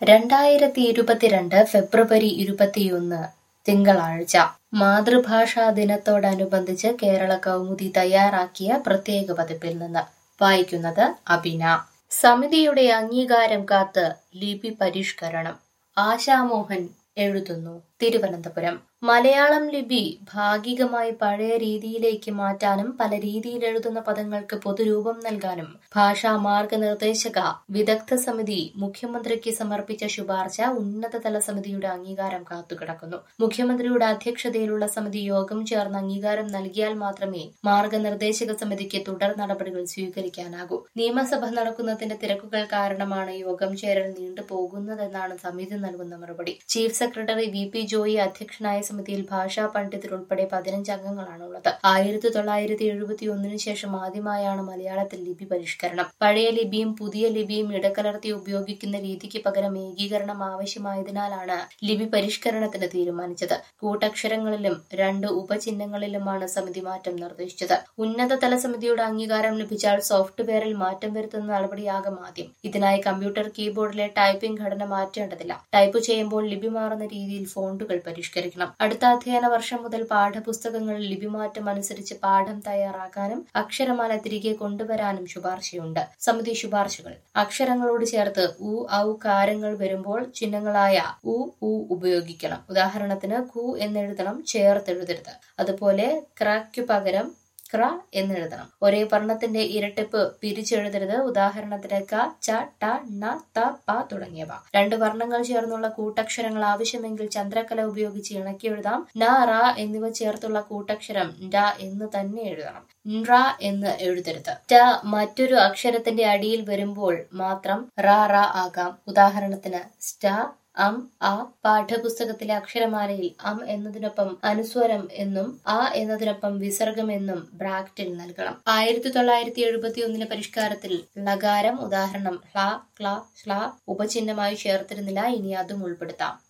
രണ്ടായിരത്തി ഇരുപത്തിരണ്ട് ഫെബ്രുവരി ഇരുപത്തിയൊന്ന് തിങ്കളാഴ്ച മാതൃഭാഷാ ദിനത്തോടനുബന്ധിച്ച് കേരള കൗമുദി തയ്യാറാക്കിയ പ്രത്യേക പതിപ്പിൽ നിന്ന് വായിക്കുന്നത് അബിന സമിതിയുടെ അംഗീകാരം കാത്ത് ലിപി പരിഷ്കരണം ആശാമോഹൻ എഴുതുന്നു തിരുവനന്തപുരം മലയാളം ലിപി ഭാഗികമായി പഴയ രീതിയിലേക്ക് മാറ്റാനും പല രീതിയിൽ എഴുതുന്ന പദങ്ങൾക്ക് പൊതുരൂപം നൽകാനും ഭാഷാ മാർഗനിർദ്ദേശക വിദഗ്ധ സമിതി മുഖ്യമന്ത്രിക്ക് സമർപ്പിച്ച ശുപാർശ ഉന്നതതല സമിതിയുടെ അംഗീകാരം കാത്തുകിടക്കുന്നു മുഖ്യമന്ത്രിയുടെ അധ്യക്ഷതയിലുള്ള സമിതി യോഗം ചേർന്ന് അംഗീകാരം നൽകിയാൽ മാത്രമേ മാർഗനിർദ്ദേശക സമിതിക്ക് തുടർ നടപടികൾ സ്വീകരിക്കാനാകൂ നിയമസഭ നടക്കുന്നതിന്റെ തിരക്കുകൾ കാരണമാണ് യോഗം ചേരൽ നീണ്ടുപോകുന്നതെന്നാണ് സമിതി നൽകുന്ന മറുപടി chief secretary V P Joy അധ്യക്ഷനായ സമിതിയിൽ ഭാഷാ പണ്ഡിതർ ഉൾപ്പെടെ പതിനഞ്ച് അംഗങ്ങളാണുള്ളത് ആയിരത്തി തൊള്ളായിരത്തി എഴുപത്തി ഒന്നിനു ശേഷം ആദ്യമായാണ് മലയാളത്തിൽ ലിപി പരിഷ്കരണം പഴയ ലിപിയും പുതിയ ലിപിയും ഇടകലർത്തി ഉപയോഗിക്കുന്ന രീതിക്ക് പകരം ഏകീകരണം ആവശ്യമായതിനാലാണ് ലിപി പരിഷ്കരണത്തിന് തീരുമാനിച്ചത് കൂട്ടക്ഷരങ്ങളിലും രണ്ട് ഉപചിഹ്നങ്ങളിലുമാണ് സമിതി മാറ്റം നിർദ്ദേശിച്ചത് ഉന്നതതല സമിതിയുടെ അംഗീകാരം ലഭിച്ചാൽ സോഫ്റ്റ്വെയറിൽ മാറ്റം വരുത്തുന്ന നടപടിയാകും ആദ്യം ഇതിനായി കമ്പ്യൂട്ടർ കീബോർഡിലെ ടൈപ്പിംഗ് ഘടന മാറ്റേണ്ടതില്ല ടൈപ്പ് ചെയ്യുമ്പോൾ ലിപി മാറുന്ന രീതിയിൽ ഫോണ്ടുകൾ പരിഷ്കരിക്കണം അടുത്ത അധ്യയന വർഷം മുതൽ പാഠപുസ്തകങ്ങളിൽ ലിപിമാറ്റം അനുസരിച്ച് പാഠം തയ്യാറാക്കാനും അക്ഷരമാല തിരികെ കൊണ്ടുവരാനും ശുപാർശയുണ്ട് സമിതി ശുപാർശകൾ അക്ഷരങ്ങളോട് ചേർത്ത് ഉ ഔ കാരങ്ങൾ വരുമ്പോൾ ചിഹ്നങ്ങളായ ഉ ഉ ഉപയോഗിക്കണം ഉദാഹരണത്തിന് കു എന്നെഴുതണം ചേർത്തെഴുതരുത് അതുപോലെ ക്രയ്ക്കു പകരം ക്ര എന്നെഴുതണം ഒരേ വർണ്ണത്തിന്റെ ഇരട്ടിപ്പ് പിരിച്ചെഴുതരുത് ഉദാഹരണത്തിന് ക ച ട ണ ത പ തുടങ്ങിയവ രണ്ട് വർണ്ണങ്ങൾ ചേർന്നുള്ള കൂട്ടക്ഷരങ്ങൾ ആവശ്യമെങ്കിൽ ചന്ദ്രക്കല ഉപയോഗിച്ച് ഇണക്കി എഴുതാം ന റ എന്നിവ ചേർത്തുള്ള കൂട്ടക്ഷരം ഡ എന്ന് തന്നെ എഴുതണം ൻറ എന്ന് എഴുതരുത് ട മറ്റൊരു അക്ഷരത്തിന്റെ അടിയിൽ വരുമ്പോൾ മാത്രം റ റ ആകാം ഉദാഹരണത്തിന് സ്റ്റ അം ആ പാഠപുസ്തകത്തിലെ അക്ഷരമാലയിൽ അം എന്നതിനൊപ്പം അനുസ്വരം എന്നും ആ എന്നതിനൊപ്പം വിസർഗം എന്നും ബ്രാക്കറ്റിൽ നൽകണം ആയിരത്തി തൊള്ളായിരത്തി എഴുപത്തി ഒന്നിലെ പരിഷ്കാരത്തിൽ ലകാരം ഉദാഹരണം ഹ്ല ക്ല ശ്ല ഉപചിഹ്നമായി ചേർത്തിരുന്നില്ല ഇനി അതും ഉൾപ്പെടുത്താം